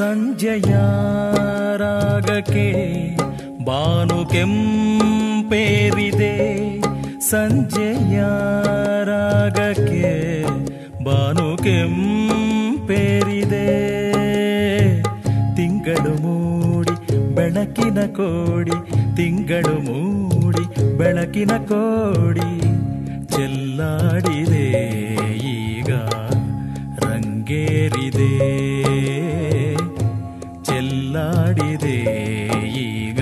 ಸಂಜೆಯ ರಾಗಕ್ಕೆ ಬಾನು ಕೆಂಪೇರಿದೆ ಸಂಜೆಯ ರಾಗಕ್ಕೆ ಬಾನು ಕೆಂಪೇರಿದೆ ತಿಂಗಳು ಮೂಡಿ ಬೆಳಕಿನ ಕೋಡಿ ತಿಂಗಳು ಮೂಡಿ ಬೆಳಕಿನ ಕೋಡಿ ಚೆಲ್ಲಾಡಿದೆ ಈಗ ರಂಗೇರಿದೆ ಚೆಲ್ಲಾಡಿದೆ ಈಗ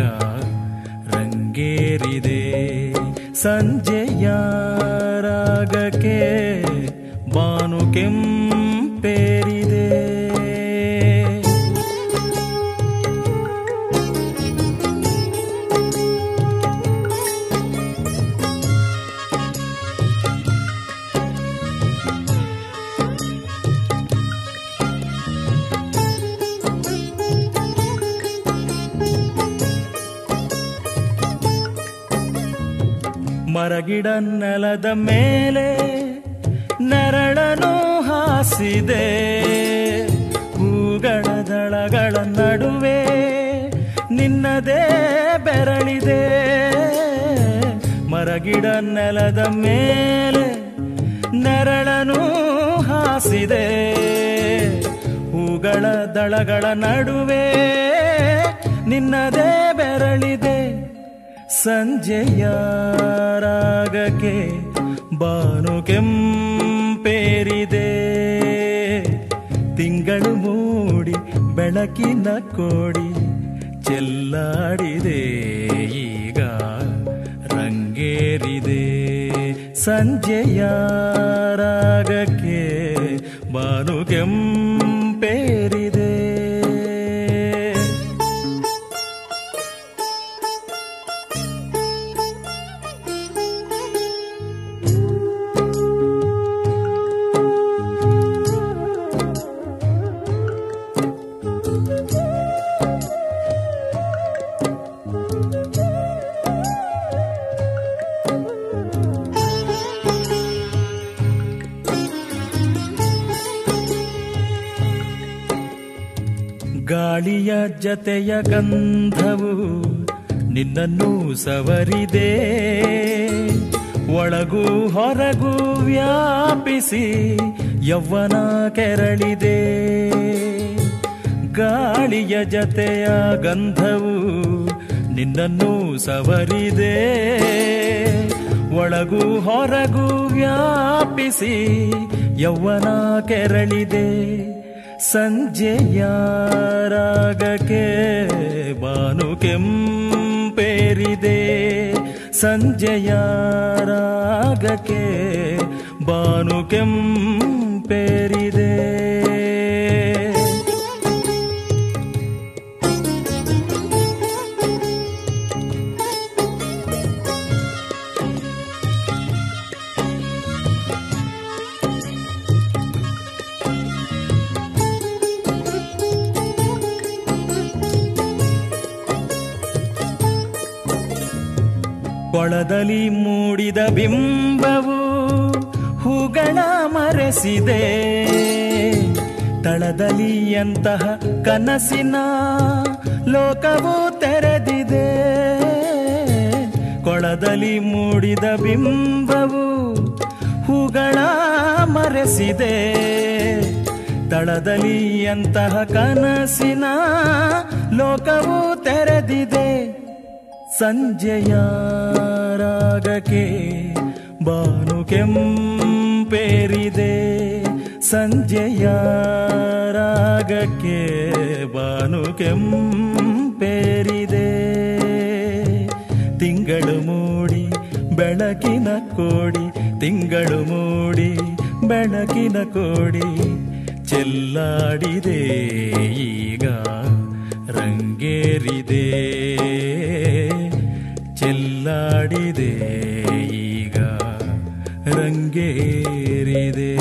ರಂಗೇರಿದೆ ಸಂಜೆಯ ರಾಗಕ್ಕೆ ಬಾನು ಕೆಂಪೇರಿದೆ ಮರಗಿಡ ನೆಲದ ಮೇಲೆ ನೆರಳನು ಹಾಸಿದೆ ಹೂಗಳ ದಳಗಳ ನಡುವೆ ನಿನ್ನದೇ ಬೆರಳಿದೆ ಮರಗಿಡ ನೆಲದ ಮೇಲೆ ನೆರಳನು ಹಾಸಿದೆ ಹೂಗಳ ದಳಗಳ ನಡುವೆ ನಿನ್ನದೇ ಬೆರಳಿದೆ ಸಂಜೆಯ ರಾಗಕ್ಕೆ ಬಾನು ಕೆಂಪೇರಿದೆ ತಿಂಗಳು ಮೂಡಿ ಬೆಳಕಿನ ಕೋಡಿ ಚೆಲ್ಲಾಡಿದೆ ಈಗ ರಂಗೇರಿದೆ ಸಂಜೆಯ ರಾಗಕ್ಕೆ ಬಾನು ಕೆಂಪೇರಿದೆ ಗಾಳಿಯ ಜತೆಯ ಗಂಧವು ನಿನ್ನನ್ನು ಸವರಿದೆ ಒಳಗೂ ಹೊರಗೂ ವ್ಯಾಪಿಸಿ ಯವ್ವನ ಕೆರಳಿದೆ ಗಾಳಿಯ ಜತೆಯ ಗಂಧವು ನಿನ್ನನ್ನು ಸವರಿದೆ ಒಳಗೂ ಹೊರಗೂ ವ್ಯಾಪಿಸಿ ಯವ್ವನ ಕೆರಳಿದೆ ಸಂಜೆಯ ರಾಗಕ್ಕೆ ಬಾನು ಕೆಂಪೇರಿದೆ ಸಂಜೆಯ ರಾಗಕ್ಕೆ ಬಾನು ಕೆಂಪೇರಿದೆ ಕೊಳದಲ್ಲಿ ಮೂಡಿದ ಬಿಂಬವು ಹೂಗಳ ಮರೆಸಿದೆ ತಳದಲ್ಲಿ ಎಂತಹ ಕನಸಿನ ಲೋಕವು ತೆರೆದಿದೆ ಕೊಳದಲ್ಲಿ ಮೂಡಿದ ಬಿಂಬವು ಹೂಗಳ ಮರೆಸಿದೆ ತಳದಲ್ಲಿ ಎಂತಹ ಕನಸಿನ ಲೋಕವು ತೆರೆದಿದೆ ಸಂಜೆಯ ರಾಗಕ್ಕೆ ಬಾನು ಕೆಂಪೇರಿದೆ ಸಂಜೆಯ ರಾಗಕ್ಕೆ ಬಾನು ಕೆಂಪೇರಿದೆ ತಿಂಗಳು ಮೂಡಿ ಬೆಳಕಿನ ಕೋಡಿ ತಿಂಗಳು ಮೂಡಿ ಬೆಳಕಿನ ಕೋಡಿ ಚೆಲ್ಲಾಡಿದೆ ಈಗ ರಂಗೇರಿದೆ ಚೆಲ್ಲಾಡಿದೆ ಈಗ ರಂಗೇರಿದೆ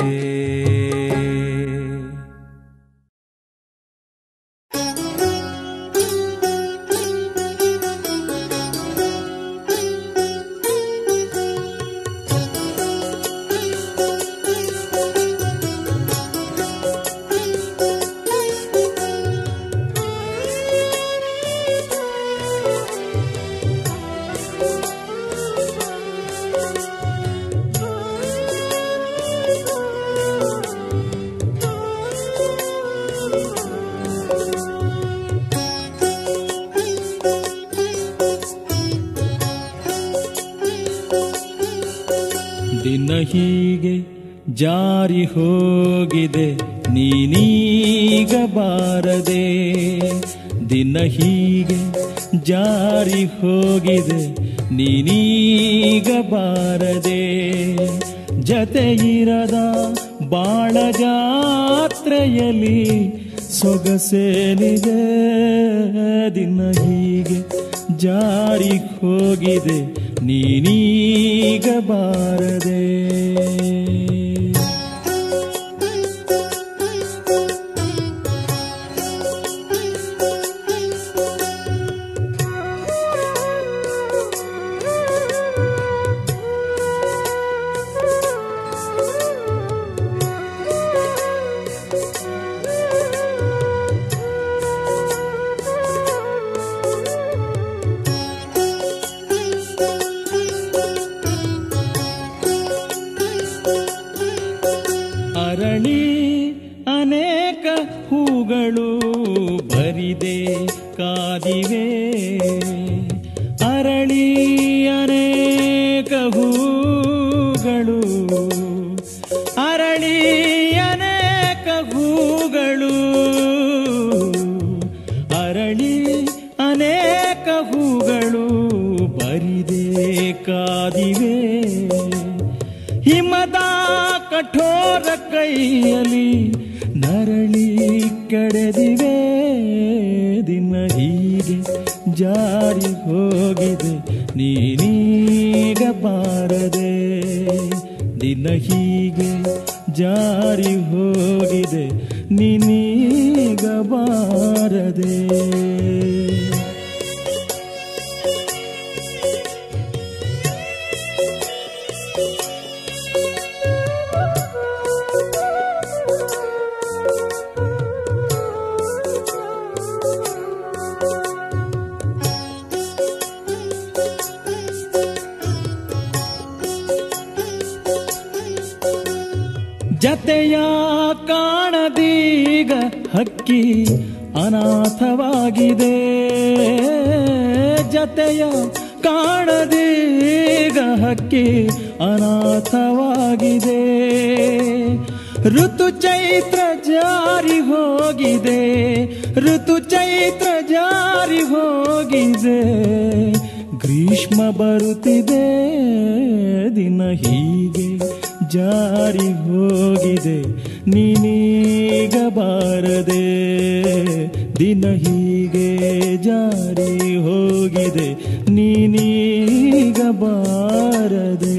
ದಿನ ಹೀಗೆ ಜಾರಿ ಹೋಗಿದೆ ನೀನೀಗ ಬಾರದೆ ದಿನ ಹೀಗೆ ಜಾರಿ ಹೋಗಿದೆ ನೀನೀಗ ಬಾರದೆ ಜತೆ ಇರದ ಬಾಳ ಜಾತ್ರೆಯಲ್ಲಿ ಸೊಗಸೇನಿದೆ ದಿನ ಹೀಗೆ ಜಾರಿ ಹೋಗಿದೆ ನೀನೀಗ ಬಾರದೆ ಅರಳಿ ಅನೇಕ ಹೂಗಳು ಬರಿದೆ ಕಾದಿವೆ ಅರಳಿ ಅನೇಕ ಹೂಗಳು ಅರಳಿ ಅನೇಕ ಹೂಗಳು ಅರಳಿ ಅನೇಕ ಹೂಗಳು ಬರಿದೆ ಕಾದಿವೆ ಹಿಮದ ಕಠೋರ ಕೈಯಲ್ಲಿ ನರಳಿ ಕಡೆದಿವೆ ದಿನ ಹೀಗೆ ಜಾರಿ ಹೋಗಿದೆ ನೀನೀಗ ಬಾರದೆ ದಿನ ಹೀಗೆ ಜಾರಿ ಹೋಗಿದೆ ನೀನೀಗ ಬಾರದೆ ಜತೆಯ ಕಾಣದೀಗ ಹಕ್ಕಿ ಅನಾಥವಾಗಿದೆ ಜತೆಯ ಕಾಣದೀಗ ಹಕ್ಕಿ ಅನಾಥವಾಗಿದೆ ಋತು ಚೈತ್ರ ಜಾರಿ ಹೋಗಿದೆ ಋತು ಚೈತ್ರ ಜಾರಿ ಹೋಗಿದೆ ಗ್ರೀಷ್ಮ ಬರುತ್ತಿದೆ ದಿನ ಹೀಗೆ ಜಾರಿ ಹೋಗಿದೆ ನೀನೀಗ ಬಾರದೆ ದಿನ ಹೀಗೆ ಜಾರಿ ಹೋಗಿದೆ ನೀನೀಗ ಬಾರದೆ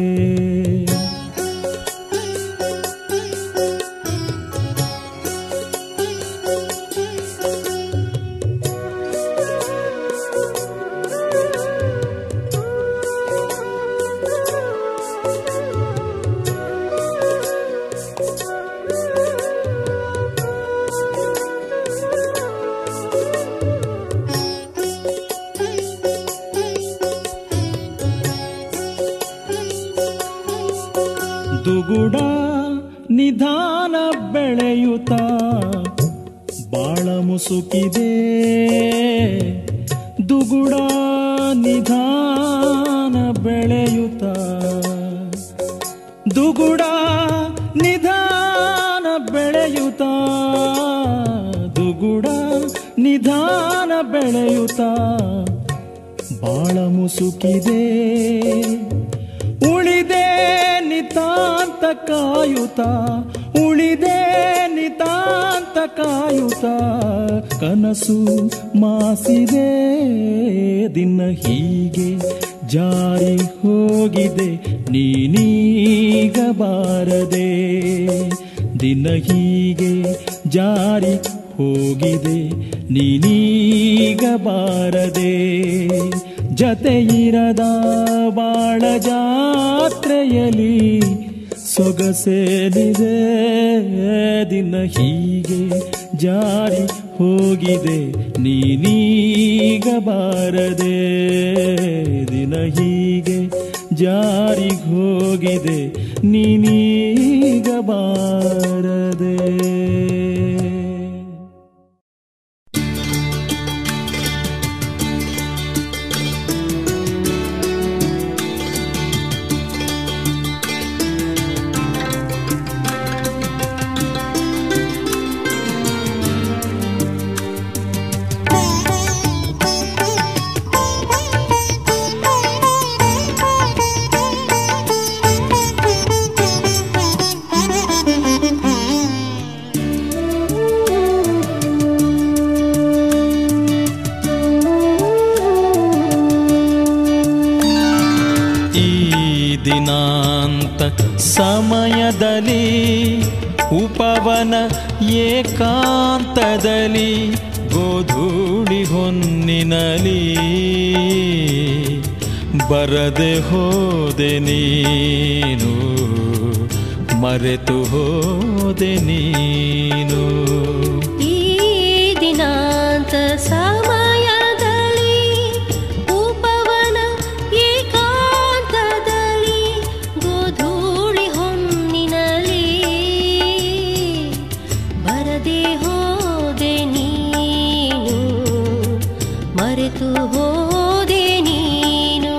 ದುಗುಡ ನಿಧಾನ ಬೆಳೆಯುತ್ತ ಬಾಳ ಮುಸುಕಿದೆ ದುಗುಡ ನಿಧಾನ ಬೆಳೆಯುತ್ತ ದುಗುಡ ನಿಧಾನ ಬೆಳೆಯುತ್ತ ದುಗುಡ ನಿಧಾನ ಬೆಳೆಯುತ್ತ ಬಾಳ ಮುಸುಕಿದೆ ಉಳಿದೆ ನಿತಾಂತ ಕಾಯುತ್ತ ಉಳಿದೆ ನಿತಾಂತ ಕಾಯುತ್ತ ಕನಸು ಮಾಸಿದೆ ದಿನ ಹೀಗೆ ಜಾರಿ ಹೋಗಿದೆ ನೀನೀಗ ಬಾರದೆ ದಿನ ಹೀಗೆ ಜಾರಿ ಹೋಗಿದೆ ನೀನೀಗ ಬಾರದೆ ಜತೆ ಇರದ ಬಾಳ ಜಾತ್ರೆಯಲ್ಲಿ ಸೊಗಸೇನಿದೆ ದಿನ ಹೀಗೆ ಜಾರಿ ಹೋಗಿದೆ ನೀನೀಗ ಬಾರದೆ ದಿನ ಹೀಗೆ ಜಾರಿ ಹೋಗಿದೆ ನೀನೀಗ ಬಾರದೆ ದಿನಾಂತ ಸಮಯದಲ್ಲಿ ಉಪವನ ಏಕಾಂತದಲ್ಲಿ ಗೋಧೂಳಿ ಹೊನ್ನಿನಲಿ ಬರದೆ ಹೋದೆ ನೀನು ಮರೆತು ಹೋದೆ ನೀನು ಈ ದಿನಾಂತ ಸಮಯದಲ್ಲಿ ಉಪವನ ಏಕಾಂತದಲ್ಲಿ ಗೋಧೂಳಿ ಹೊನ್ನಿನಲಿ ಬರದೆ ಹೋದೆ ನೀನು ಮರೆತು ಹೋದೆ ನೀನು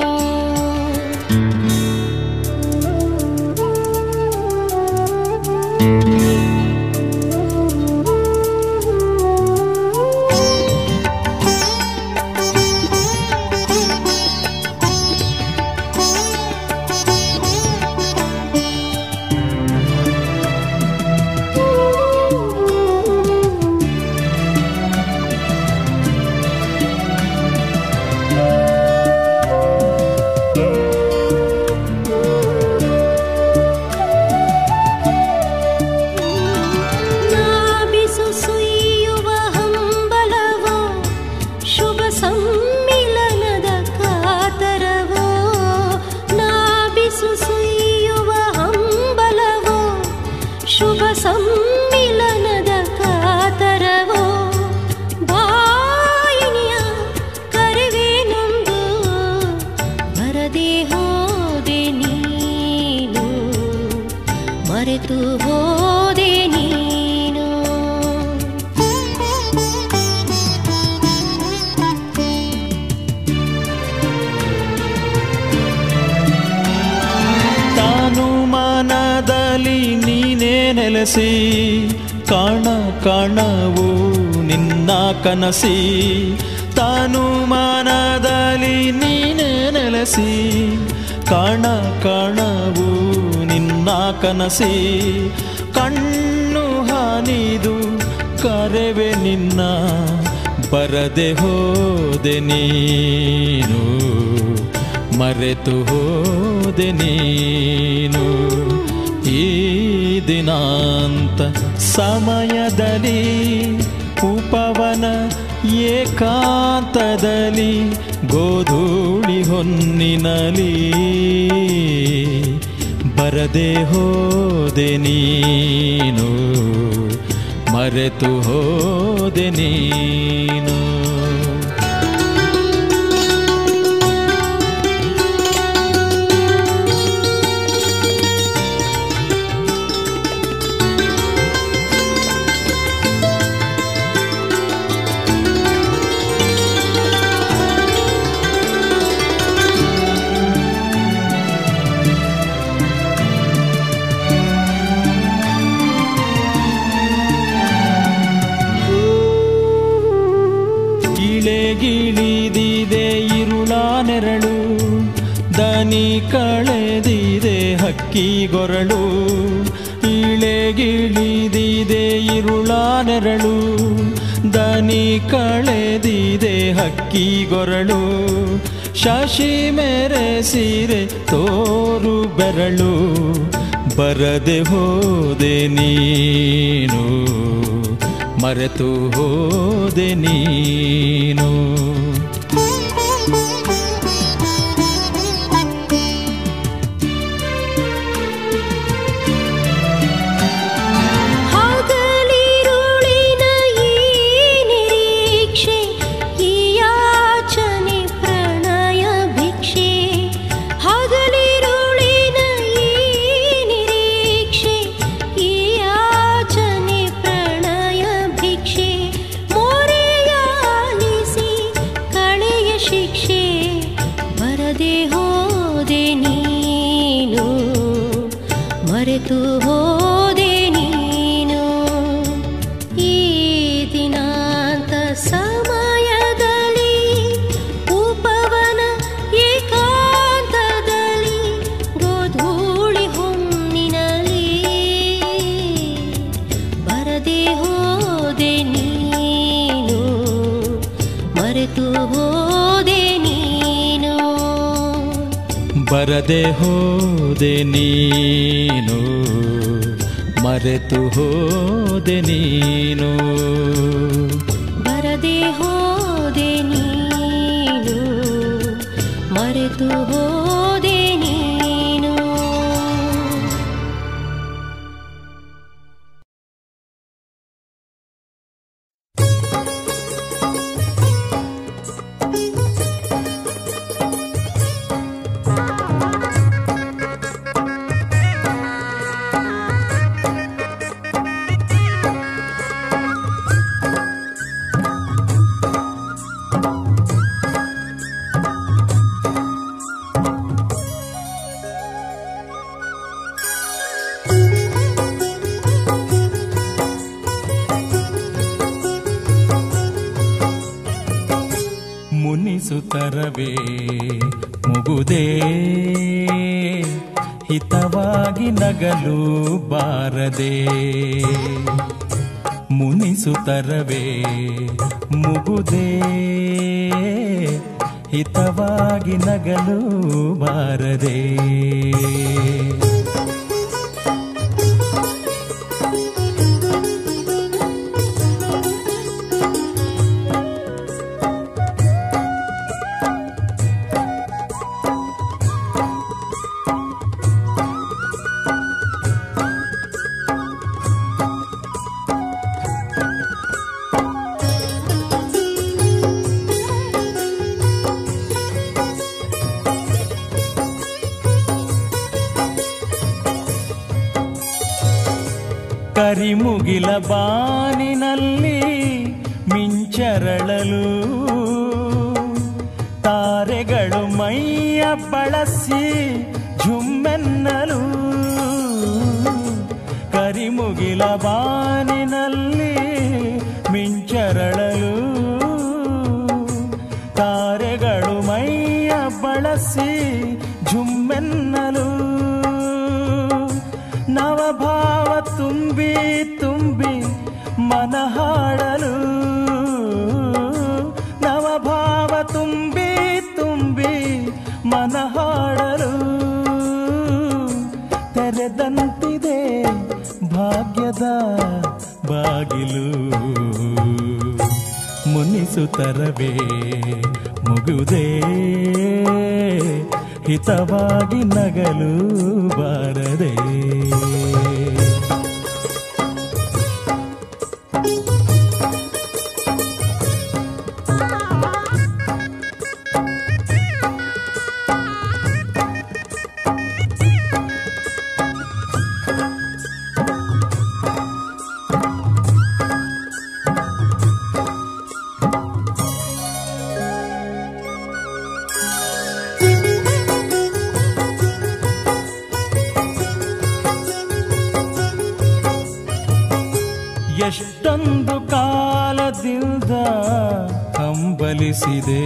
ನಾಬಿಸು ಸುಯ್ಯುವ ಹಂಬಲವೋ ಶುಭ ಸಮ್ಮಿಲನದ ಕಾತರವೋ ನಾಬಿಸು ಸುಯ್ಯುವ ಹಂಬಲವೋ ಶುಭ ಸಮ್ಮಿಲನದ ಕಾತರವೋ ಬಾಯಿನಿಯ ಕರೆವೇನೊಂದು ಬರದೆ ಹೋದೆ ನೀನು ಮರೆತು ಹೋದೆ ನೀನು ತಾನು ಮನದಲ್ಲಿ ನೀನೇ ನೆಲೆಸಿ ಕಾಣ ಕಾಣವು ನಿನ್ನ ಕನಸಿ ತಾನು ಮನದಲ್ಲಿ ನೀನೇ ನೆಲೆಸಿ ಕಾಣ ಕಾಣವು ನಿನ್ನ ಕನಸಿ ಕಣ್ಣು ಹಾನಿದು ಕರೆವೆ ನಿನ್ನ ಬರದೆ ಹೋದೆ ನೀನು ಮರೆತು ಹೋದೆ ನೀನು ಈ ದಿನಾಂತ ಸಮಯದಲ್ಲಿ ಉಪವನ ಏಕಾಂತದಲ್ಲಿ ಗೋಧೂಳಿ ಹೊನ್ನಿನಲಿ ಬರದೆ ಹೋದೆ ನೀನು ಮರೆತು ಹೋದೆ ನೀನು ಇಳೆಗಿಳಿದಿದೆ ಇರುಳ ನೆರಳು ದನಿ ಕಳೆದಿದೆ ಹಕ್ಕಿ ಗೊರಳು ಇಳೆಗಿಳಿದಿದೆ ಇರುಳ ನೆರಳು ದನಿ ಕಳೆದಿದೆ ಹಕ್ಕಿ ಗೊರಳು ಶಶಿ ಮೆರೆಸಿರೆ ತೋರು ಬೆರಳು ಬರದೆ ಹೋದೆ ನೀನು ಮರೆತು ಹೋದೆ ನೀನು ಹಗಲಿರುಳಿನ ಈ ನಿರೀಕ್ಷೆ ಈ ಯಾಚನೆ ಪ್ರಣಯ ಭಿಕ್ಷೆ ಹಗಲಿರುಳಿನ ಈ ನಿರೀಕ್ಷೆ ಈ ಯಾಚನೆ ಪ್ರಣಯ ಭಿಕ್ಷೆ ಮೊರೆಯಾಲಿಸಿ ಕಳೆಯ ಶಿಕ್ಷೆ ಬರದೆ ಹೋದೆ ನೀನು ಮರೆತು ಹೋದೆ ನೀನು ಈ ದಿನಾಂತ ಸಮಯದಲ್ಲಿ ಉಪವನ ಏಕಾಂತದಲ್ಲಿ ಗೋಧೂಳಿ ಹೊನ್ನಿನಲಿ ಬರದೆ ಹೋದೆ ನೀನು ಮರೆತು ಹೋದೆ ನೀನು ಬರದೆ ಹೋದೆ ನೀನು ಮರೆತು ಹೋದೆ ನೀನು ಬರದೆ ಹೋದೆ ನೀನು ಮರೆತು ಹೋದೆ ನೀನು ಮುನಿಸುತ್ತರವೇ ಮುಗುದೇ ಹಿತವಾಗಿ ನಗಲು ಬಾರದೆ ಮುನಿಸುತ್ತರವೇ ಮುಗುದೇ ಹಿತವಾಗಿ ನಗಲು ಬಾರದೆ ಕರಿಮುಗಿಲ ಬಾನಿನಲ್ಲಿ ಮಿಂಚರಳಲು ತಾರೆಗಳು ಮೈಯ ಬಳಸಿ ಝುಮ್ಮೆನ್ನಲು ಕರಿಮುಗಿಲ ಬಾನಿನಲ್ಲಿ ಮಿಂಚರಳಲು ತಾರೆಗಳು ಮೈಯ ಬಳಸಿ ಝುಮ್ಮೆನ್ನಲು ನವಭಾವ ತುಂಬಿ ತುಂಬಿ ಮನ ಹಾಡಲು ನವಭಾವ ತುಂಬಿ ತುಂಬಿ ಮನ ಹಾಡಲು ತೆರೆದಂತಿದೆ ಭಾಗ್ಯದ ಬಾಗಿಲು ಮುನಿಸುತ್ತರವೇ ಮುಗುದೇ ಹಿತವಾಗಿ ನಗಲು ಬಾರದೆ ಎಷ್ಟೊಂದು ಕಾಲದಿಂದ ಹಂಬಲಿಸಿದೆ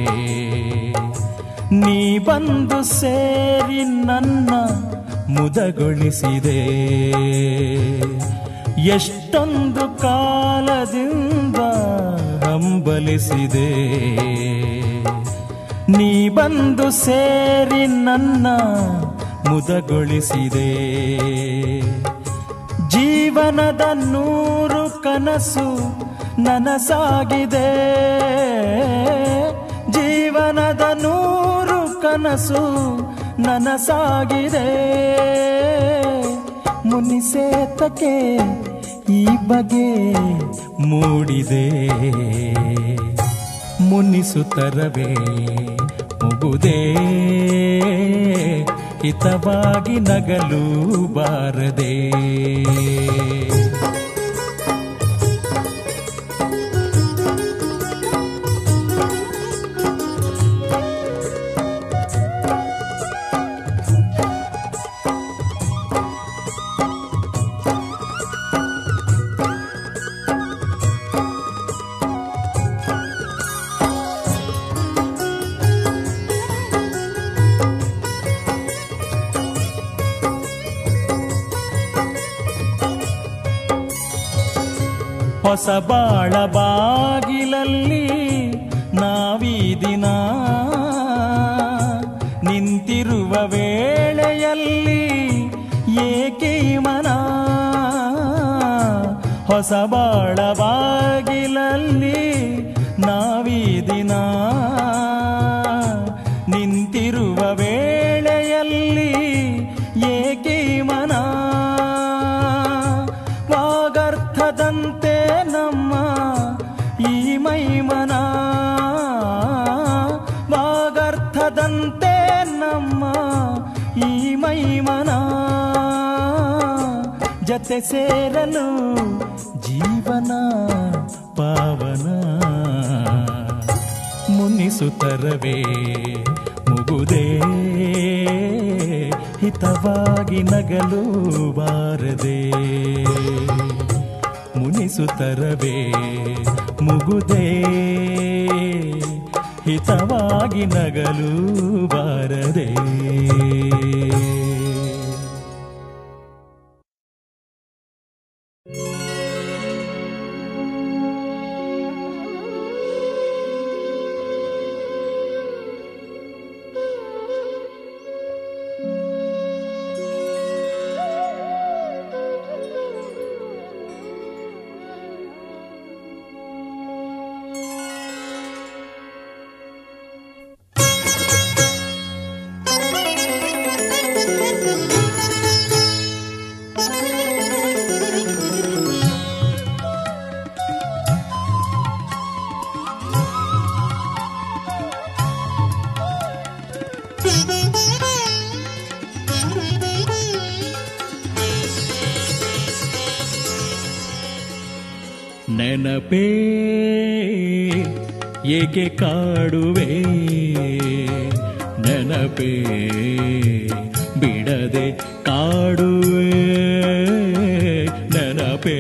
ನೀ ಬಂದು ಸೇರಿ ನನ್ನ ಮುದಗೊಳಿಸಿದೆ ಎಷ್ಟೊಂದು ಕಾಲದಿಂದ ಹಂಬಲಿಸಿದೆ ನೀ ಬಂದು ಸೇರಿ ನನ್ನ ಮುದಗೊಳಿಸಿದೆ ಜೀವನದ ನೂರು ಕನಸು ನನಸಾಗಿದೆ ಜೀವನದ ನೂರು ಕನಸು ನನಸಾಗಿದೆ ಮುನಿಸೇತಕ್ಕೆ ಈ ಬಗೆ ಮೂಡಿದೆ ಮುನಿಸುತ್ತರವೇ ಮುಗುದೇ ಹಿತವಾಗಿ ನಗಲು ಬಾರದೆ ಹೊಸ ಬಾಳ ಬಾಗಿಲಲ್ಲಿ ನಾವೀ ದಿನ ನಿಂತಿರುವ ವೇಳೆಯಲ್ಲಿ ಏಕೆ ಈ ಮನ ಹೊಸ ಬಾಳ ಬಾಗಿಲಲ್ಲಿ ನಾವೀ ದಿನ ನಿಂತಿರುವ ವೇಳೆಯಲ್ಲಿ ಏಕೆ ಈ ಮನ ವಾಗರ್ಥದಂತೆ ನಮ್ಮ ಈ ಮೈಮನ ವಾಗರ್ಥದಂತೆ ನಮ್ಮ ಈ ಮೈಮನ ಜತೆ ಸೇರಲು ಜೀವನ ಪಾವನ ಮುನ್ನಿಸುತ್ತರವೇ ಮುಗುದೇ ಹಿತವಾಗಿ ನಗಲು ಬಾರದೆ ಮುನಿಸುತ್ತರವೇ ಮುಗುದೇ ಹಿತವಾಗಿ ನಗಲು ಬಾರದೆ ನೆನಪೇ ಏಕೆ ಕಾಡುವೆ ನೆನಪೇ ಬಿಡದೆ ಕಾಡುವೆ ನೆನಪೇ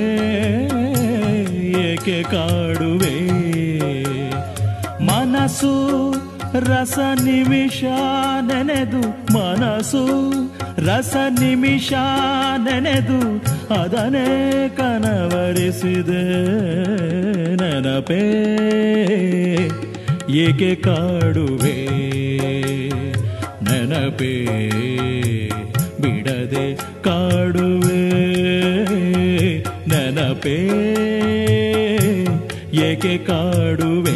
ಏಕೆ ಕಾಡುವೆ ಮನಸ್ಸು ರಸ ನಿಮಿಷ ನೆನೆದು ಮನಸ್ಸು ರಸ ನಿಮಿಷ ನೆನೆದು ಅದನ್ನೇ ಕನವರಿಸಿದೆ ನೆನಪೇ ಏಕೆ ಕಾಡುವೆ ನೆನಪೇ ಬಿಡದೆ ಕಾಡುವೆ ನೆನಪೇ ಏಕೆ ಕಾಡುವೆ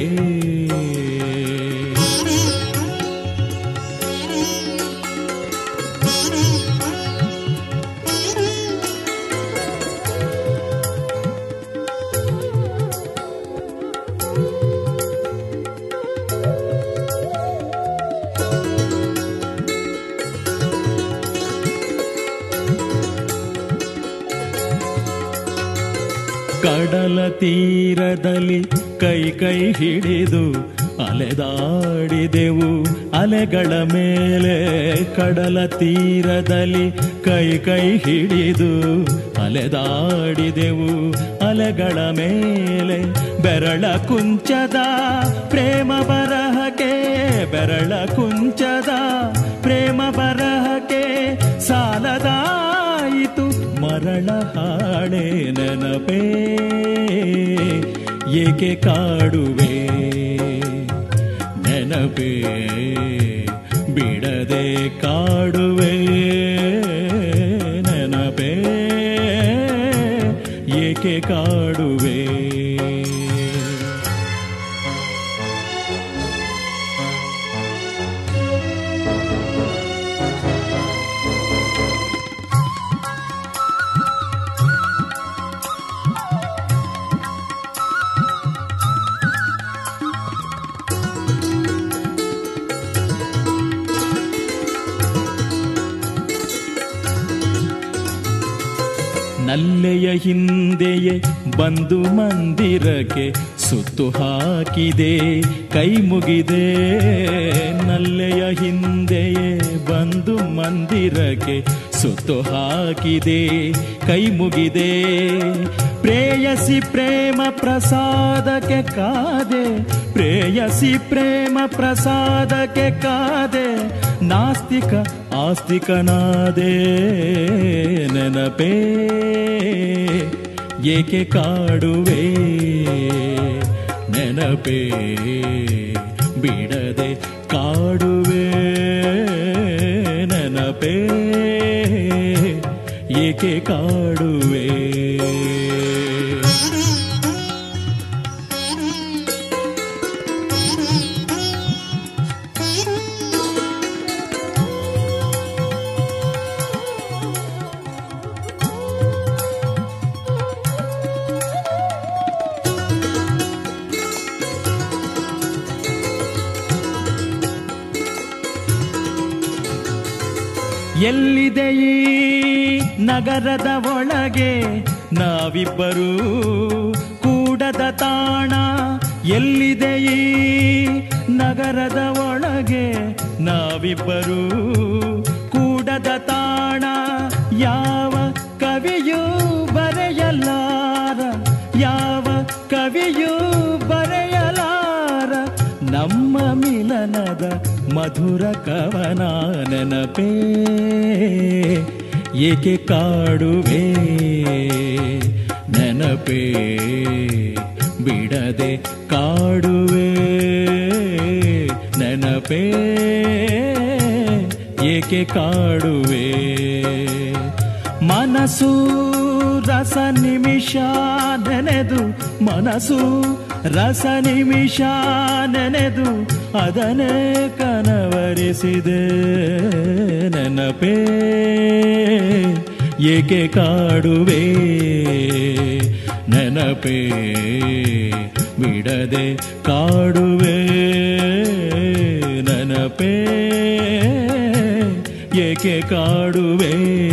ಕಡಲ ತೀರದಲ್ಲಿ ಕೈ ಕೈ ಹಿಡಿದು ಅಲೆದಾಡಿದೆವು ಅಲೆಗಳ ಮೇಲೆ ಕಡಲ ತೀರದಲ್ಲಿ ಕೈ ಕೈ ಹಿಡಿದು ಅಲೆದಾಡಿದೆವು ಅಲೆಗಳ ಮೇಲೆ ಬೆರಳ ಕುಂಚದ ಪ್ರೇಮ ಬರಹಕ್ಕೆ ಬೆರಳ ಕುಂಚದ ಪ್ರೇಮ ಬರಹಕ್ಕೆ ಸಾಲದಾಯಿತು ಮರಳ ಹಾಡೆ ನೆನಪೇ ಏಕೆ ಕಾಡುವೆ ನೆನಪೇ ಬಿಡದೆ ಕಾಡುವೆ ನೆನಪೇ ಏಕೆ ಕಾಡುವೆ ನಲ್ಲೆಯ ಹಿಂದೆಯೇ ಬಂದು ಮಂದಿರಕ್ಕೆ ಸುತ್ತು ಹಾಕಿದೆ ಕೈ ಮುಗಿದೆ ನಲ್ಲೆಯ ಹಿಂದೆಯೇ ಬಂದು ಮಂದಿರಕ್ಕೆ ಸುತ್ತು ಹಾಕಿದೆ ಕೈ ಮುಗಿದೆ ಪ್ರೇಯಸಿ ಪ್ರೇಮ ಪ್ರಸಾದಕ್ಕೆ ಕಾದೆ ಪ್ರೇಯಸಿ ಪ್ರೇಮ ಪ್ರಸಾದಕ್ಕೆ ಕಾದೆ ನಾಸ್ತಿಕ ಆಸ್ತಿಕನಾದೆ ನೆನಪೇ ಏಕೆ ಕಾಡುವೆ ನೆನಪೇ ಬಿಡದೆ ಕಾಡುವೆ ನೆನಪೇ ಏಕೆ ಕಾಡುವೆ ಎಲ್ಲಿದೆ ಈ ನಗರದ ಒಳಗೆ ನಾವಿಬ್ಬರೂ ಕೂಡದ ತಾಣ ಎಲ್ಲಿದೆ ಈ ನಗರದ ಒಳಗೆ ನಾವಿಬ್ಬರೂ ಕೂಡದ ತಾಣ ಯಾವ ಕವಿಯೂ ಬರೆಯಲಾರ ಯಾವ ಕವಿಯೂ ಬರೆಯಲಾರ ನಮ್ಮ ಮಿಲನದ ಮಧುರ ಕವನ ನೆನಪೇ ಏಕೆ ಕಾಡುವೆ ನೆನಪೇ ಬಿಡದೆ ಕಾಡುವೆ ನೆನಪೇ ಏಕೆ ಕಾಡುವೆ ಮನಸ್ಸು ರಸ ನಿಮಿಷ ನೆನೆದು ಮನಸ್ಸು ರಸ ನಿಮಿಷ ನೆನೆದು ಅದನ್ನೇ ಕನವರಿಸಿದೆ ನೆನಪೇ ಏಕೆ ಕಾಡುವೆ ನೆನಪೇ ಬಿಡದೆ ಕಾಡುವೆ ನೆನಪೇ ಏಕೆ ಕಾಡುವೆ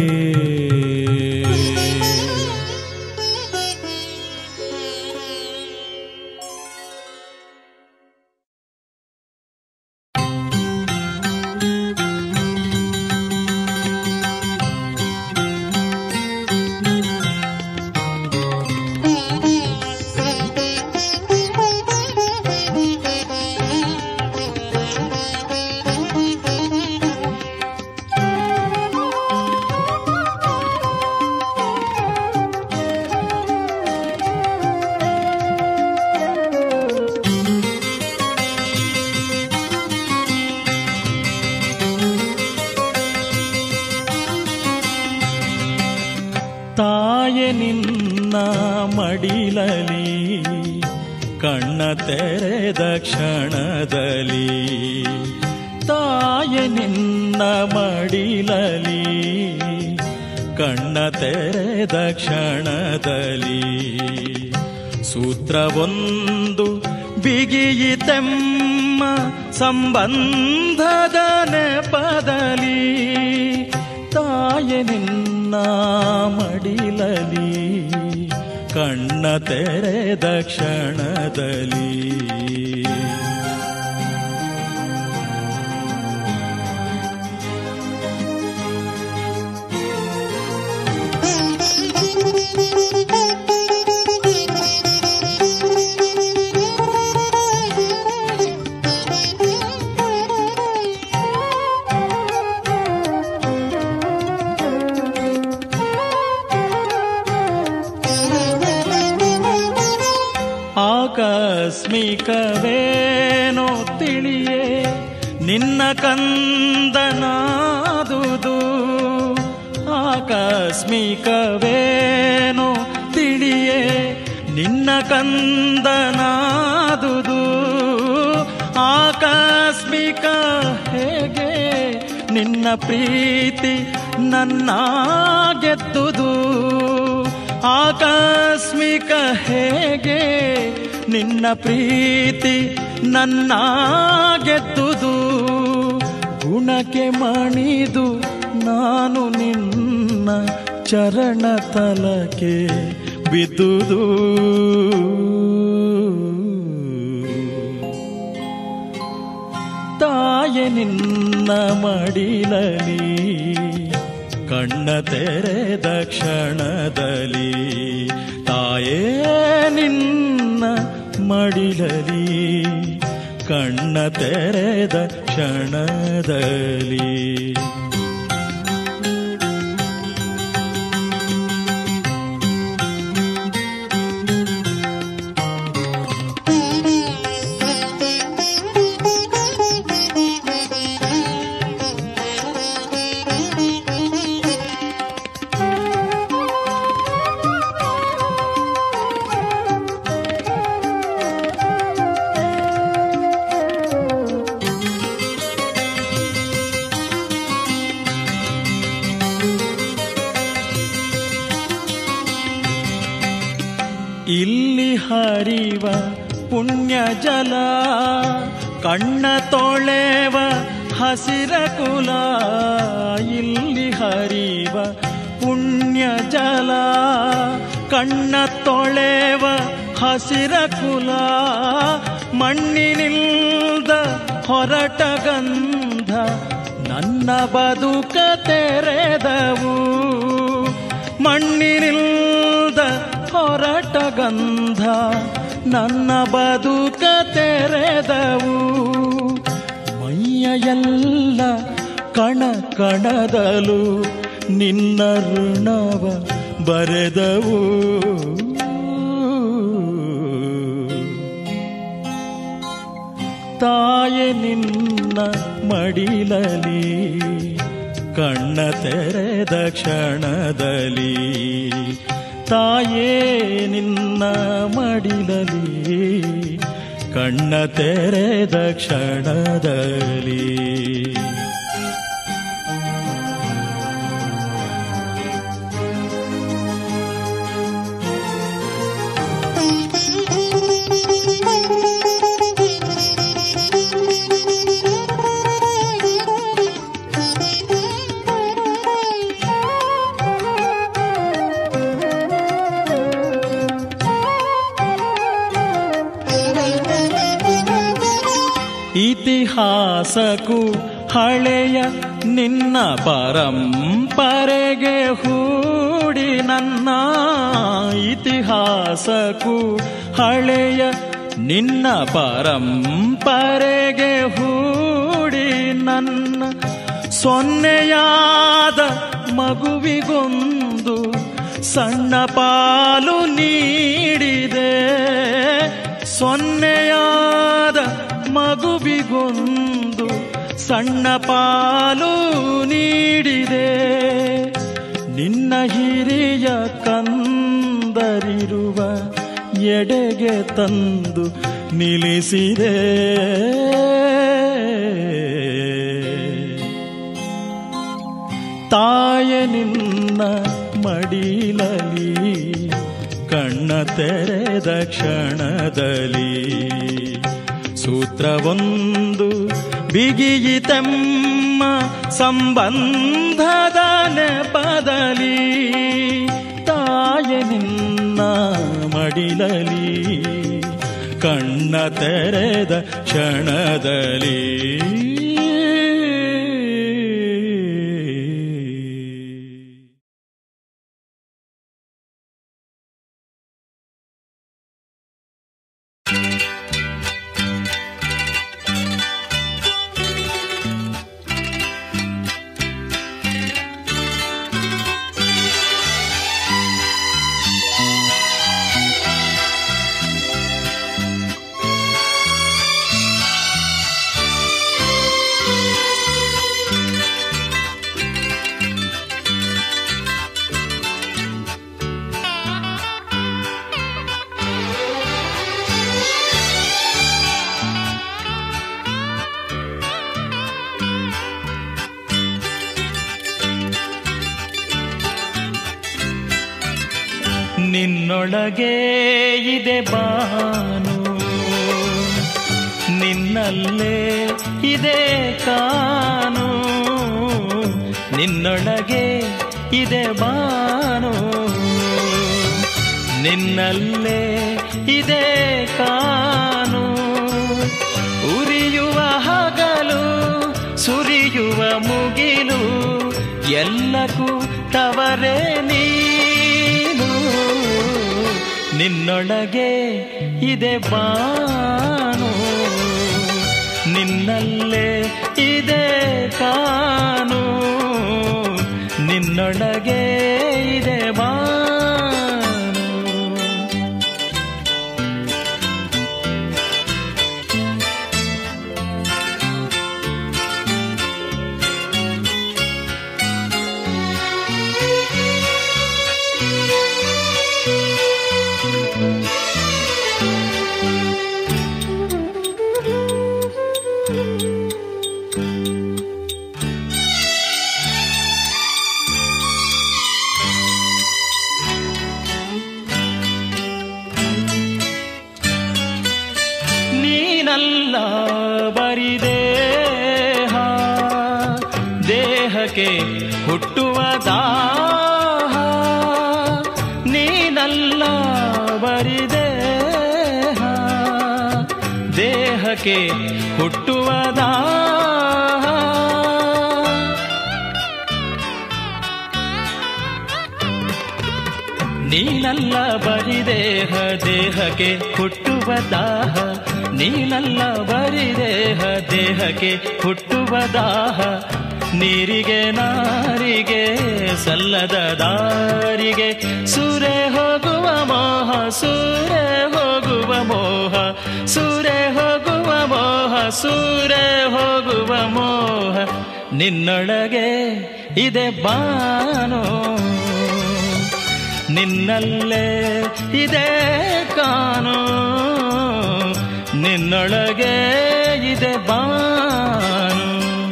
ತಾಯೆ ನಿನ್ನ ಮಡಿಲಲಿ ಕಣ್ಣ ತೆರೆದ ಕ್ಷಣದಲ್ಲಿ ತಾಯೆ ನಿನ್ನ ಮಡಿಲಲಿ ಕಣ್ಣ ತೆರೆದ ಕ್ಷಣದಲ್ಲಿ ಸೂತ್ರವೊಂದು ಬಿಗಿಯಿತೆಮ್ಮ ಸಂಬಂಧದ ನೆಪದಲ್ಲಿ ತಾಯೆ ನಿನ್ನ ಮಡಿಲಲಿ ಕಣ್ಣ ತೆರೆದ ಕ್ಷಣದಲ್ಲಿ ಆಕಸ್ಮಿಕವೇನೋ ತಿಳಿಯೇ ನಿನ್ನ ಕಂದನಾದುದು ಆಕಸ್ಮಿಕವೇನೋ ತಿಳಿಯೇ ನಿನ್ನ ಕಂದನಾದುದು ಆಕಸ್ಮಿಕ ಹೇಗೆ ನಿನ್ನ ಪ್ರೀತಿ ನನ್ನ ಗೆದ್ದುದು ಆಕಸ್ಮಿಕ ಹೇಗೆ ನಿನ್ನ ಪ್ರೀತಿ ನನ್ನ ಗೆದ್ದುದು ಗುಣಕ್ಕೆ ಮಣಿದು ನಾನು ನಿನ್ನ ಚರಣ ತಲಕೆ ಬಿದ್ದುದು ತಾಯೆ ನಿನ್ನ ಮಡಿಲಲಿ ಕಣ್ಣ ತೆರೆದ ಕ್ಷಣದಲ್ಲಿ ತಾಯೇ ನಿನ್ನ ಮಡಿಲಲಿ ಕಣ್ಣ ತೆರೆದ ಕ್ಷಣದಲ್ಲಿ Thank you. ಇಲ್ಲಿ ಹರಿವ ಪುಣ್ಯ ಜಲ ಕಣ್ಣ ತೊಳೆವ ಹಸಿರ ಕುಲ ಇಲ್ಲಿ ಹರಿವ ಪುಣ್ಯ ಜಲ ಕಣ್ಣ ತೊಳೆವ ಹಸಿರ ಕುಲ ಮಣ್ಣಿನಿಲ್ದ ಹೊರಟ ಗಂಧ ನನ್ನ ಬದುಕ ತೆರೆದವು ಮಣ್ಣಿನಿಲ್ದ ಹೊರಟ ಗಂಧ ನನ್ನ ಬದುಕ ತೆರೆದವು ಮೈಯ ಎಲ್ಲ ಕಣ ಕಣದಲು ನಿನ್ನ ಋಣವ ಬರೆದವು ತಾಯೆ ನಿನ್ನ ಮಡಿಲಲಿ ಕಣ್ಣ ತೆರೆದ ಕ್ಷಣದಲ್ಲಿ ತಾಯೇ ನಿನ್ನ ಮಡಿಲಲಿ ಕಣ್ಣ ತೆರೆದ ಕ್ಷಣದಲ್ಲಿ ಇತಿಹಾಸಕ್ಕೂ ಹಳೆಯ ನಿನ್ನ ಪರಂಪರೆಗೆ ಹೂಡಿ ನನ್ನ ಇತಿಹಾಸಕ್ಕೂ ಹಳೆಯ ನಿನ್ನ ಪರಂಪರೆಗೆ ಹೂಡಿ ನನ್ನ ಸೊನ್ನೆಯಾದ ಮಗುವಿಗೊಂದು ಸಣ್ಣ ಪಾಲು ನೀಡಿದೆ ಸೊನ್ನೆಯಾದ ಮಗುವಿಗೊಂದು ಸಣ್ಣ ಪಾಲು ನೀಡಿದೆ ನಿನ್ನ ಹಿರಿಯ ಕಂದರಿರುವ ಎಡೆಗೆ ತಂದು ನಿಲ್ಲಿಸಿದೆ ತಾಯ ನಿನ್ನ ಮಡಿಲಲಿ ಕಣ್ಣ ತೆರೆದ ಕ್ಷಣದಲ್ಲಿ ಸೂತ್ರವೊಂದು ಬಿಗಿಯಿತೆಮ್ಮ ಸಂಬಂಧದ ನೆಪದಲಿ ತಾಯ ನಿನ್ನ ಮಡಿಲಲಿ ಕಣ್ಣ ತೆರೆದ ಕ್ಷಣದಲ್ಲಿ ನಿನ್ನೊಳಗೆ ಇದೆ ಬಾನು ನಿನ್ನಲ್ಲೇ ಇದೆ ಕಾನು ನಿನ್ನೊಳಗೆ ಇದೆ ಬಾನು ನಿನ್ನಲ್ಲೇ ಇದೆ ಕಾನು ಉರಿಯುವ ಹಗಲು ಸುರಿಯುವ ಮುಗಿಲು ಎಲ್ಲಕ್ಕೂ ತವರೇ ನೀನು ನಿನ್ನೊಳಗೆ ಇದೆ ಬಾನು ನಿನ್ನಲ್ಲೇ ಇದೆ ಕಾನು ನಿನ್ನೊಳಗೆ ಇದೆ ಬಾನು ದೇಹಕ್ಕೆ ಹುಟ್ಟುವ ದಾಹ ನೀನಲ್ಲ ಬರಿದೇಹ ದೇಹಕ್ಕೆ ಹುಟ್ಟುವ ದಾಹ ನೀನಲ್ಲ ಬರಿ ದೇಹ ದೇಹಕ್ಕೆ ಹುಟ್ಟುವ ದಾಹ ನೀನಲ್ಲ ಬರಿ ದೇಹ ದೇಹಕ್ಕೆ ಹುಟ್ಟುವ ದಾಹ ನೀರಿಗೆ ನಾರಿಗೆ ಸಲ್ಲದ ದಾರಿಗೆ ಸೂರೆ ಹೋಗುವ ಮೋಹ ಸೂರೆ ಹೋಗುವ ಮೋಹ ಸೂರೆ ಹೋಗುವ ಮೋಹ ಸೂರೆ ಹೋಗುವ ಮೋಹ ನಿನ್ನೊಳಗೆ ಇದೆ ಬಾನೋ ನಿನ್ನಲ್ಲೇ ಇದೆ ಕಾನು ನಿನ್ನೊಳಗೆ ಇದೆ ಬಾನು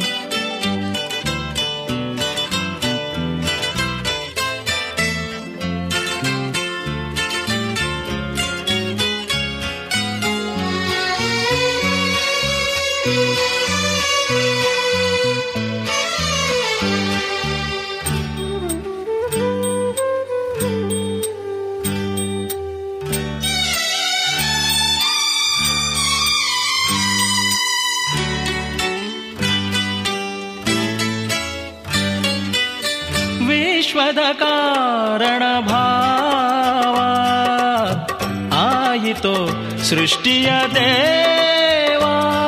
ವಿಶ್ವದ ಕಾರಣ ಭಾವ ಆಯಿತೋ ಸೃಷ್ಟಿಯ ದೇವ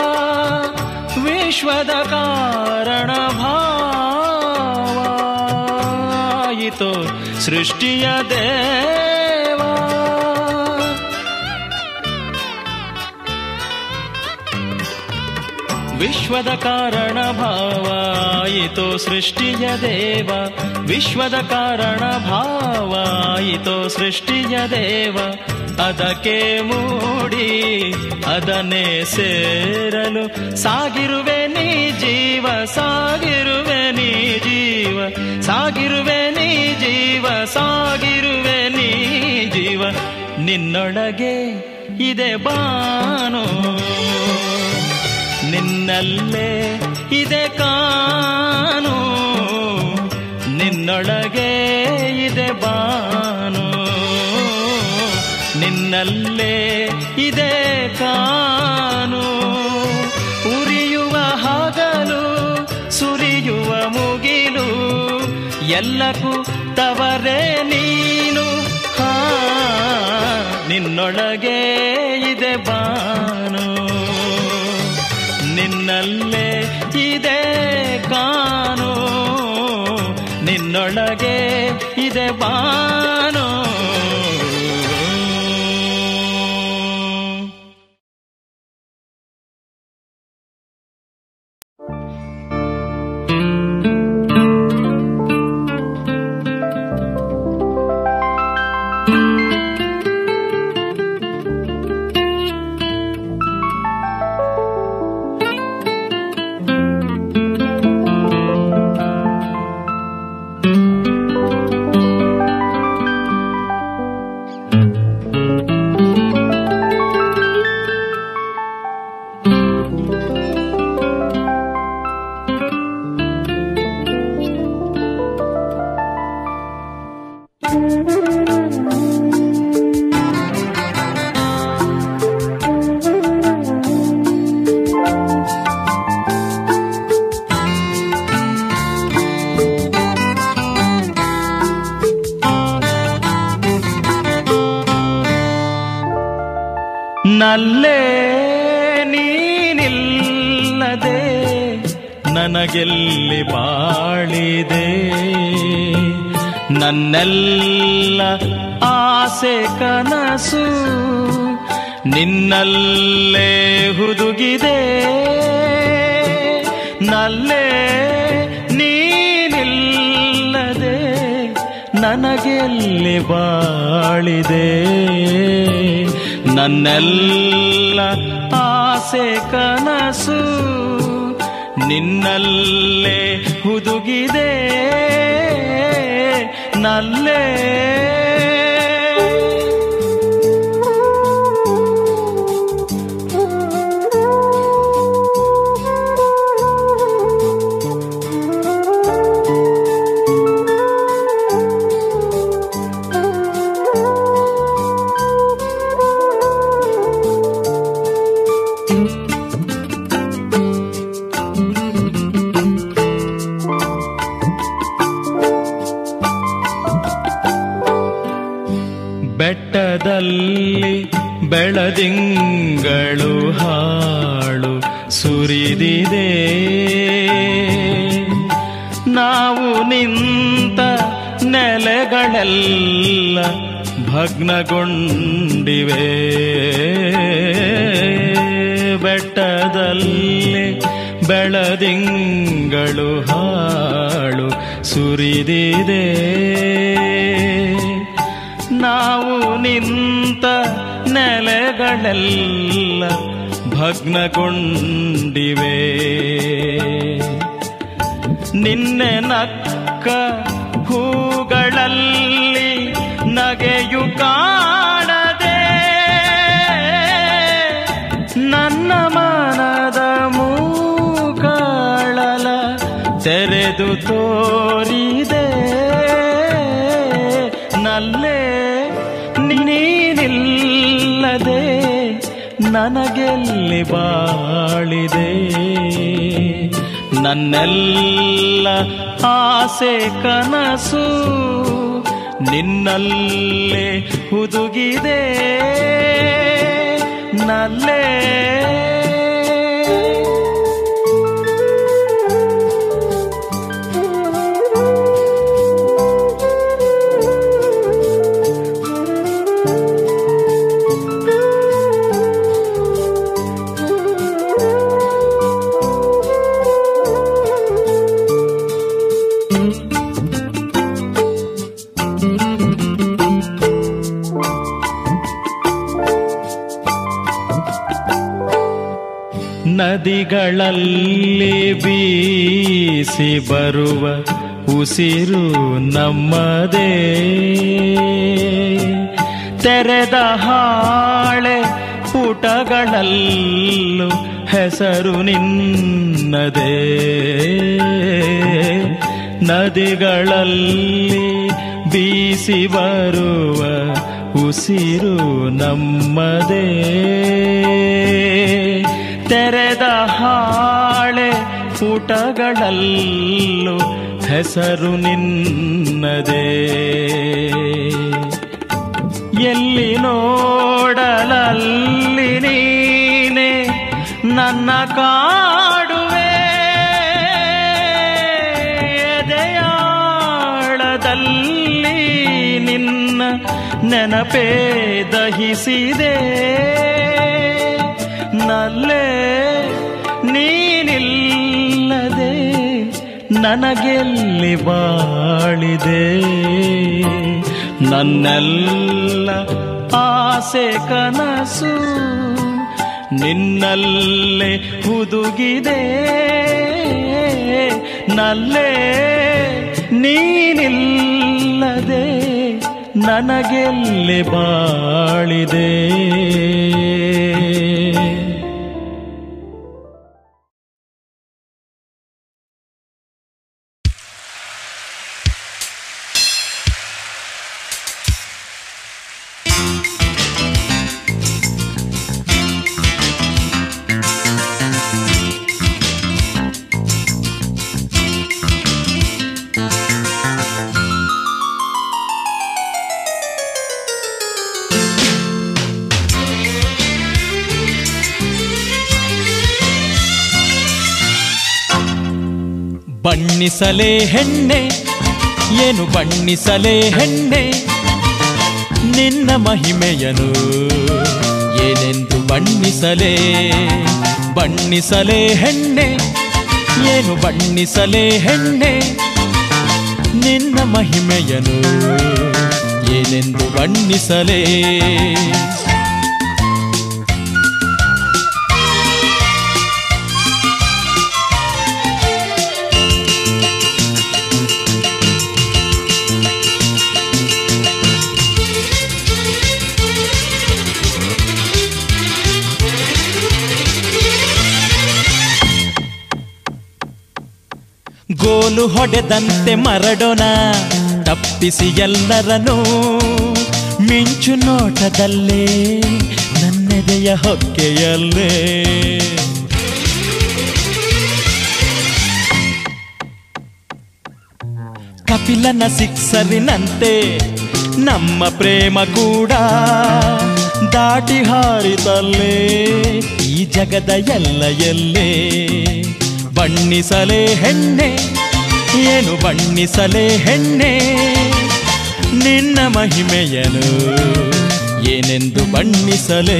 ವಿಶ್ವದ ಕಾರಣ ಭಾವ ಆಯಿತೋ ಸೃಷ್ಟಿಯ ದೇವ ವಿಶ್ವದ ಕಾರಣ ಭಾವ ಆಯಿತೋ ಸೃಷ್ಟಿಯ ದೇವ ವಿಶ್ವದ ಕಾರಣ ಭಾವ ಆಯಿತೋ ಸೃಷ್ಟಿಯ ದೇವ ಅದಕ್ಕೆ ಮೂಡಿ ಅದನ್ನೇ ಸೇರಲು ಸಾಗಿರುವೆ ನೀ ಜೀವ ಸಾಗಿರುವೆ ನೀ ಜೀವ ಸಾಗಿರುವೆ ನೀ ಜೀವ ಸಾಗಿರುವೆ ನೀ ಜೀವ ನಿನ್ನೊಳಗೆ ಇದೆ ಬಾನು ನಿನ್ನಲ್ಲೇ ಇದೆ ಕಾನು ನಿನ್ನೊಳಗೆ ಇದೆ ಬಾನು ನಿನ್ನಲ್ಲೇ ಇದೆ ಕಾನು ಉರಿಯುವ ಹಗಲು ಸುರಿಯುವ ಮುಗಿಲು ಎಲ್ಲಕ್ಕೂ ತವರೇ ನೀನು ಹಾ ನಿನ್ನೊಳಗೆ ಇದೆ ಬಾನು ನಿನ್ನಲ್ಲೇ ಇದೆ ಕಾನು ನಿನ್ನೊಳಗೆ ಇದೆ ಬಾನು ನಲ್ಲೇ ನೀನಿಲ್ಲದೆ ನನಗೆಲ್ಲಿ ಬಾಳಿದೆ ನನ್ನೆಲ್ಲ ಆಸೆ ಕನಸು ನಿನ್ನಲ್ಲೇ ಹುದುಗಿದೆ ನಲ್ಲೇ ನೀನಿಲ್ಲದೆ ನನಗೆಲ್ಲಿ ಬಾಳಿದೆ ನನ್ನೆಲ್ಲ ಆಸೆ ಕನಸು ನಿನ್ನಲ್ಲೇ ಹುದುಗಿದೆ ನಲ್ಲೇ Thank you. ಬೆಟ್ಟದಲ್ಲಿ ಬೆಳದಿಂಗಳು ಹಾಳು ಸುರಿದಿದೆ ನಾವು ನಿಂತ ನೆಲೆಗಳೆಲ್ಲ ಭಗ್ನಗೊಂಡಿವೆ ಬೆಟ್ಟದಲ್ಲಿ ಬೆಳದಿಂಗಳು ಹಾಳು ಸುರಿದಿದೆ ನಾವು ನಿಂತ ನೆಲೆಗಳೆಲ್ಲ ಭಗ್ನಗೊಂಡಿವೆ ನಿನ್ನೆ ನಕ್ಕ ಹೂಗಳಲ್ಲಿ ನಗೆಯು ಕಾಣದೆ ನನ್ನ ಮನದ ಮೂಗಳಲ ತೆರೆದು ತೋರಿದೆ ನಲ್ಲೇ ನೀನಿಲ್ಲದೆ ನನಗೆಲ್ಲಿ ಬಾಳಿದೆ ನನ್ನೆಲ್ಲ ಆಸೆ ಕನಸು ನಿನ್ನಲ್ಲೇ ಹುದುಗಿದೆ ನಲ್ಲೇ ನದಿಗಳಲ್ಲಿ ಬೀಸಿ ಬರುವ ಉಸಿರು ನಮ್ಮದೇ ತೆರೆದ ಹಾಳೆ ಪುಟಗಳಲ್ಲೂ ಹೆಸರು ನಿನ್ನದೇ ನದಿಗಳಲ್ಲಿ ಬೀಸಿ ಬರುವ ಉಸಿರು ನಮ್ಮದೇ ತೆರೆದ ಹಾಳೆ ಪುಟಗಳಲ್ಲೂ ಹೆಸರು ನಿನ್ನದೇ ಎಲ್ಲಿ ನೋಡಲಲ್ಲಿ ನೀನೆ ನನ್ನ ಕಾಡುವೆ ಎದೆಯಾಳದಲ್ಲಿ ನಿನ್ನ ನೆನಪೇ ದಹಿಸಿದೆ ನಲ್ಲೇ ನೀನಿಲ್ಲದೆ ನನಗೆಲ್ಲಿ ಬಾಳಿದೆ ನನ್ನೆಲ್ಲ ಆಸೆ ಕನಸು ನಿನ್ನಲ್ಲೇ ಹುದುಗಿದೆ ನಲ್ಲೇ ನೀನಿಲ್ಲದೆ ನನಗೆಲ್ಲಿ ಬಾಳಿದೆ ಬಣ್ಣಿಸಲೇ ಹೆಣ್ಣೆ ಏನು ಬಣ್ಣಿಸಲೇ ಹೆಣ್ಣೆ ನಿನ್ನ ಮಹಿಮೆಯನು ಏನೆಂದು ಬಣ್ಣಿಸಲೇ ಬಣ್ಣಿಸಲೇ ಹೆಣ್ಣೆ ಏನು ಬಣ್ಣಿಸಲೇ ಹೆಣ್ಣೆ ನಿನ್ನ ಮಹಿಮೆಯನು ಏನೆಂದು ಬಣ್ಣಿಸಲೇ ಗೋಲು ಹೊಡೆದಂತೆ ಮರಡೋಣ ತಪ್ಪಿಸಿ ಎಲ್ಲರನ್ನೂ ಮಿಂಚು ನೋಟದಲ್ಲೇ ನನ್ನೆದೆಯ ಹೊಕ್ಕೆಯಲ್ಲೇ ಕಪಿಲನ ಸಿಕ್ಸರಿನಂತೆ ನಮ್ಮ ಪ್ರೇಮ ಕೂಡ ದಾಟಿ ಹಾರಿತಲ್ಲೇ ಈ ಜಗದ ಎಲ್ಲ ಎಲ್ಲೇ ಬಣ್ಣಿಸಲೇ ಹೆಣ್ಣೆ ಏನು ಬಣ್ಣಿಸಲೇ ಹೆಣ್ಣೆ ನಿನ್ನ ಮಹಿಮೆಯನು ಏನೆಂದು ಬಣ್ಣಿಸಲೇ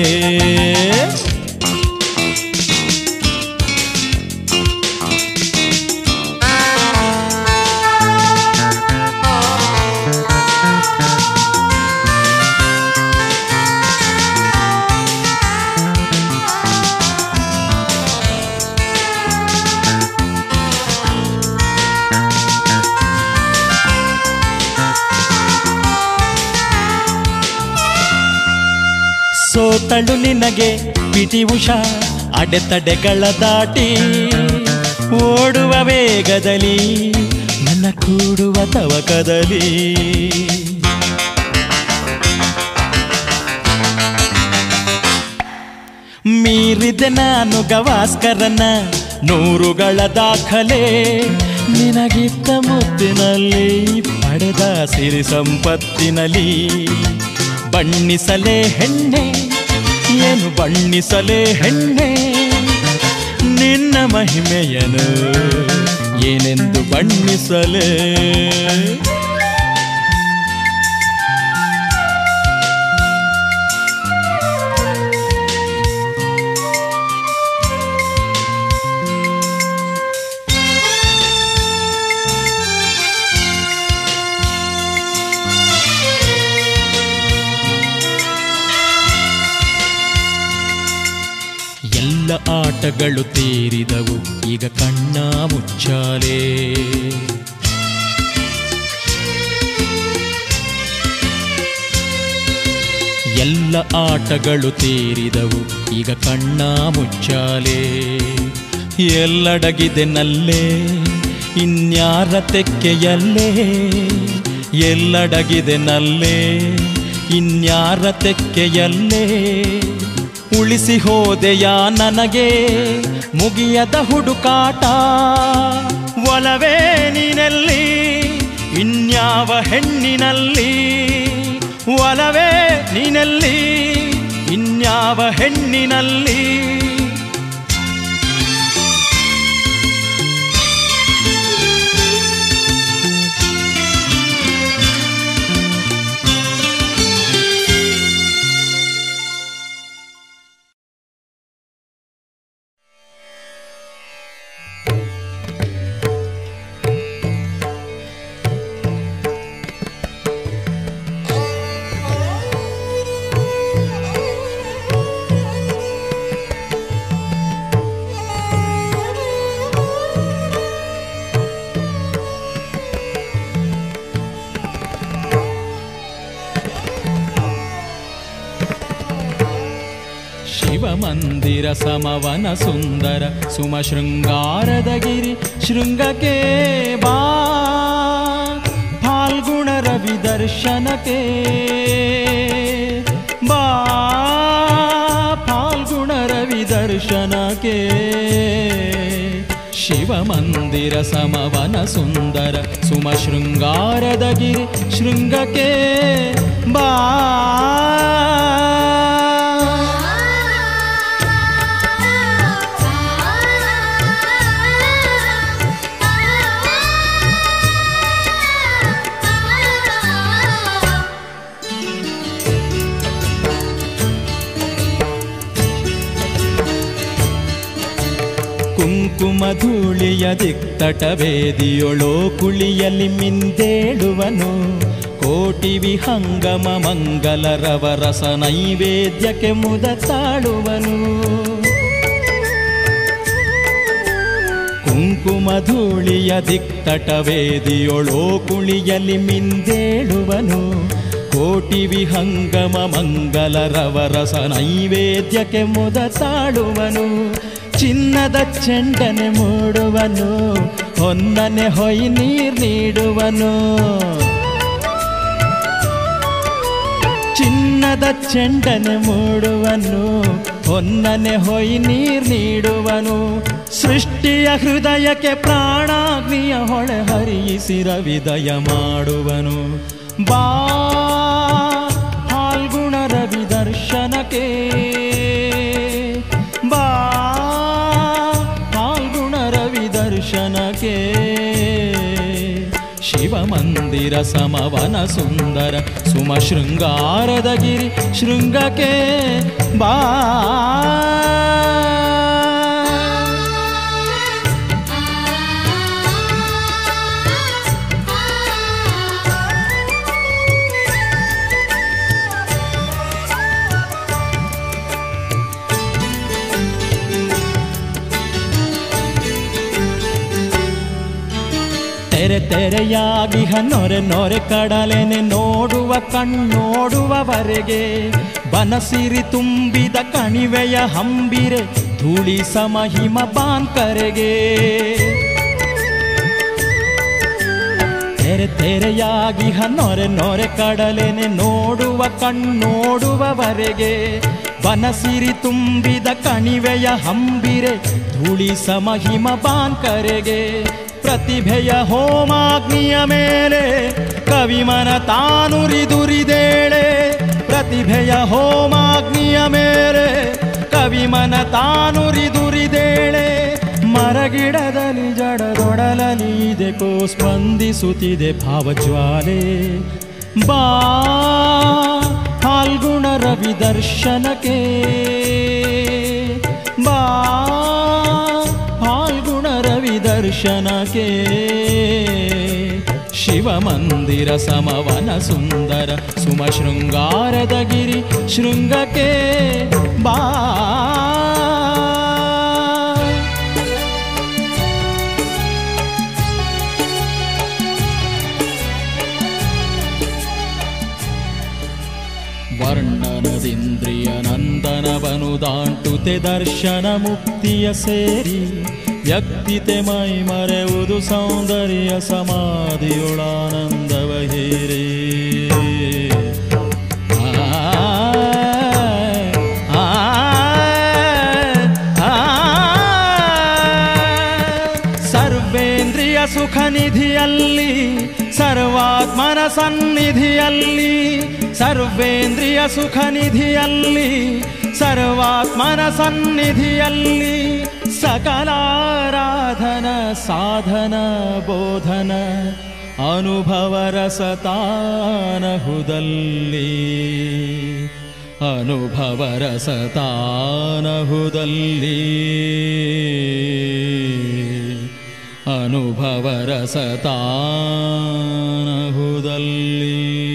ಸೋತಳು ನಿನಗೆ ಪಿಟಿ ಉಷಾ ಅಡೆತಡೆಗಳ ದಾಟಿ ಓಡುವ ವೇಗದಲ್ಲಿ ನನ್ನ ಕೂಡುವ ತವಕದಲ್ಲಿ ಮೀರಿದೆ ನಾನು ಗವಾಸ್ಕರನ ನೂರುಗಳ ದಾಖಲೆ ನಿನಗಿತ್ತ ಮುತ್ತಿನಲ್ಲಿ ಪಡೆದ ಸಿರಿ ಸಂಪತ್ತಿನಲ್ಲಿ ಬಣ್ಣಿಸಲೇ ಹೆಣ್ಣೆ ಏನು ಬಣ್ಣಿಸಲೇ ಹೆಣ್ಣೆ ನಿನ್ನ ಮಹಿಮೆಯನು ಏನೆಂದು ಬಣ್ಣಿಸಲೇ ಎಲ್ಲ ಆಟಗಳು ತೀರಿದವು ಈಗ ಕಣ್ಣ ಮುಚ್ಚಾಲೆ ಎಲ್ಲ ಆಟಗಳು ತೀರಿದವು ಈಗ ಕಣ್ಣ ಮುಚ್ಚಾಲೆ ಎಲ್ಲಡಗಿದೆ ನಲ್ಲೇ ಇನ್ಯಾರ ತೆಕ್ಕೆಯಲ್ಲೇ ಎಲ್ಲಡಗಿದೆ ನಲ್ಲೇ ಇನ್ಯಾರ ತೆಕ್ಕೆಯಲ್ಲೇ ಉಳಿಸಿ ಹೋದೆಯ ನನಗೆ ಮುಗಿಯದ ಹುಡುಕಾಟ ಒಲವೇ ನೀನಲ್ಲಿ ಇನ್ಯಾವ ಹೆಣ್ಣಿನಲ್ಲಿ ಒಲವೇ ನೀನಲ್ಲಿ ಇನ್ಯಾವ ಹೆಣ್ಣಿನಲ್ಲಿ ಶಿವಮಂದಿರ ಸಮವನ ಸುಂದರ ಸುಮ ಶೃಂಗಾರದ ಗಿರಿ ಶೃಂಗಕ್ಕೆ ಬಾ ಫಾಲ್ಗುಣ ರವಿ ದರ್ಶನಕ್ಕೆ ಬಾ ಫಾಲ್ಗುಣ ರವಿ ದರ್ಶನಕ್ಕೆ ಶಿವಮಂದಿರ ಸಮವನ ಸುಂದರ ಸುಮ ಶೃಂಗಾರದ ಗಿರಿ ಶೃಂಗಕ್ಕೆ ಬಾ ಕುಂಕುಮ ಧೂಳಿಯ ದಿಕ್ತಟ ವೇದಿಯೊಳೋ ಕುಳಿಯಲ್ಲಿ ಮಿಂದೇಳುವನು ಕೋಟಿ ವಿಹಂಗಮ ಮಂಗಲ ರವರಸ ನೈವೇದ್ಯಕ್ಕೆ ಮುದ ತಾಳುವನು ಕುಂಕುಮ ಧೂಳಿಯ ದಿಕ್ತಟ ವೇದಿಯೊಳೋ ಕುಳಿಯಲ್ಲಿ ಮಿಂದೇಳುವನು ಕೋಟಿ ವಿಹಂಗಮ ಮಂಗಲ ರವರಸ ನೈವೇದ್ಯಕ್ಕೆ ಮುದ ತಾಳುವನು ಚಿನ್ನದ ಚೆಂಡನೆ ಮೂಡುವನು ಹೊನ್ನನೆ ಹೊಯ್ ನೀರ್ ನೀಡುವನು ಚಿನ್ನದ ಚೆಂಡನೆ ಮೂಡುವನು ಹೊನ್ನನೆ ಹೊಯ್ ನೀರ್ ನೀಡುವನು ಸೃಷ್ಟಿಯ ಹೃದಯಕ್ಕೆ ಪ್ರಾಣಾಗ್ನಿಯ ಹೊಳೆ ಹರಿಯಿಸಿ ರವಿದಯ ಮಾಡುವನು ಬಾ ಶಿವಮಂದಿರ ಸಮವನ ಸುಂದರ ಸುಮ ಶೃಂಗಾರದ ಗಿರಿ ಶೃಂಗಕ್ಕೆ ಬಾ ತೆರೆ ತೆರೆಯಾಗಿ ನೊರೆ ನೊರೆ ಕಡಲೆನೆ ನೋಡುವ ಕಣ್ಣೋಡುವವರೆಗೆ ಬನಸಿರಿ ತುಂಬಿದ ಕಣಿವೆಯ ಹಂಬಿರೆ ಧೂಳಿ ಸಮಹಿಮ ಬಾಂಕರೆಗೆ ತೆರೆ ತೆರೆಯಾಗಿ ನೊರೆ ನೊರೆ ಕಡಲೆನೆ ನೋಡುವ ಕಣ್ಣೋಡುವವರೆಗೆ ಬನಸಿರಿ ತುಂಬಿದ ಕಣಿವೆಯ ಹಂಬಿರೆ ಧೂಳಿ ಸಮಹಿಮ ಬಾಂಕರೆಗೆ ಪ್ರತಿಭೆಯ ಹೋಮಾಗ್ನಿಯ ಮೇಲೆ ಕವಿಮನ ತಾನುರಿದುರಿದೇಳೆ ಪ್ರತಿಭೆಯ ಹೋಮಾಗ್ನಿಯ ಮೇಲೆ ಕವಿಮನ ತಾನುರಿದುರಿದೇಳೆ ಮರಗಿಡದಲ್ಲಿ ಜಡದೊಡಲಲಿ ಇದೆಕೋ ಸ್ಪಂದಿಸುತ್ತಿದೆ ಭಾವಜ್ವಾಲೆ ಬಾ ಫಾಲ್ಗುಣ ರವಿ ದರ್ಶನಕ್ಕೆ ಬಾ ಫಾಲ್ಗುಣ ರವಿ ದರ್ಶನಕ್ಕೆ ಶಿವಮಂದಿರ ಸಮವನ ಸುಂದರ ಸುಮ ಶೃಂಗಾರದ ಗಿರಿ ಶೃಂಗಕ್ಕೆ ಬಾ ವರ್ಣನದಿಂದ್ರಿಯ ನಂದನವನು ದಾಂಟುತೆ ದರ್ಶನ ಮುಕ್ತಿಯ ಸೇರಿ ವ್ಯಕ್ತಿತೆ ಮೈ ಮರೆಯುವುದು ಸೌಂದರ್ಯ ಸಮಾಧಿಯೊಳಾನಂದವ ಹೀರಿ ಆ, ಆ, ಆ, ಸರ್ವೇಂದ್ರಿಯ ಸುಖ ನಿಧಿಯಲ್ಲಿ ಸರ್ವಾತ್ಮನ ಸನ್ನಿಧಿಯಲ್ಲಿ ಸರ್ವೇಂದ್ರಿಯ ಸುಖ ನಿಧಿಯಲ್ಲಿ ಸರ್ವಾತ್ಮನ ಸನ್ನಿಧಿಯಲ್ಲಿ ಸಕಲಾರಾಧನ ಸಾಧನ ಬೋಧನ ಅನುಭವ ರಸತಾನಹುದಲ್ಲಿ ಅನುಭವ ರಸತಾನಹುದಲ್ಲಿ ಅನುಭವ ರಸತಾನಹುದಲ್ಲಿ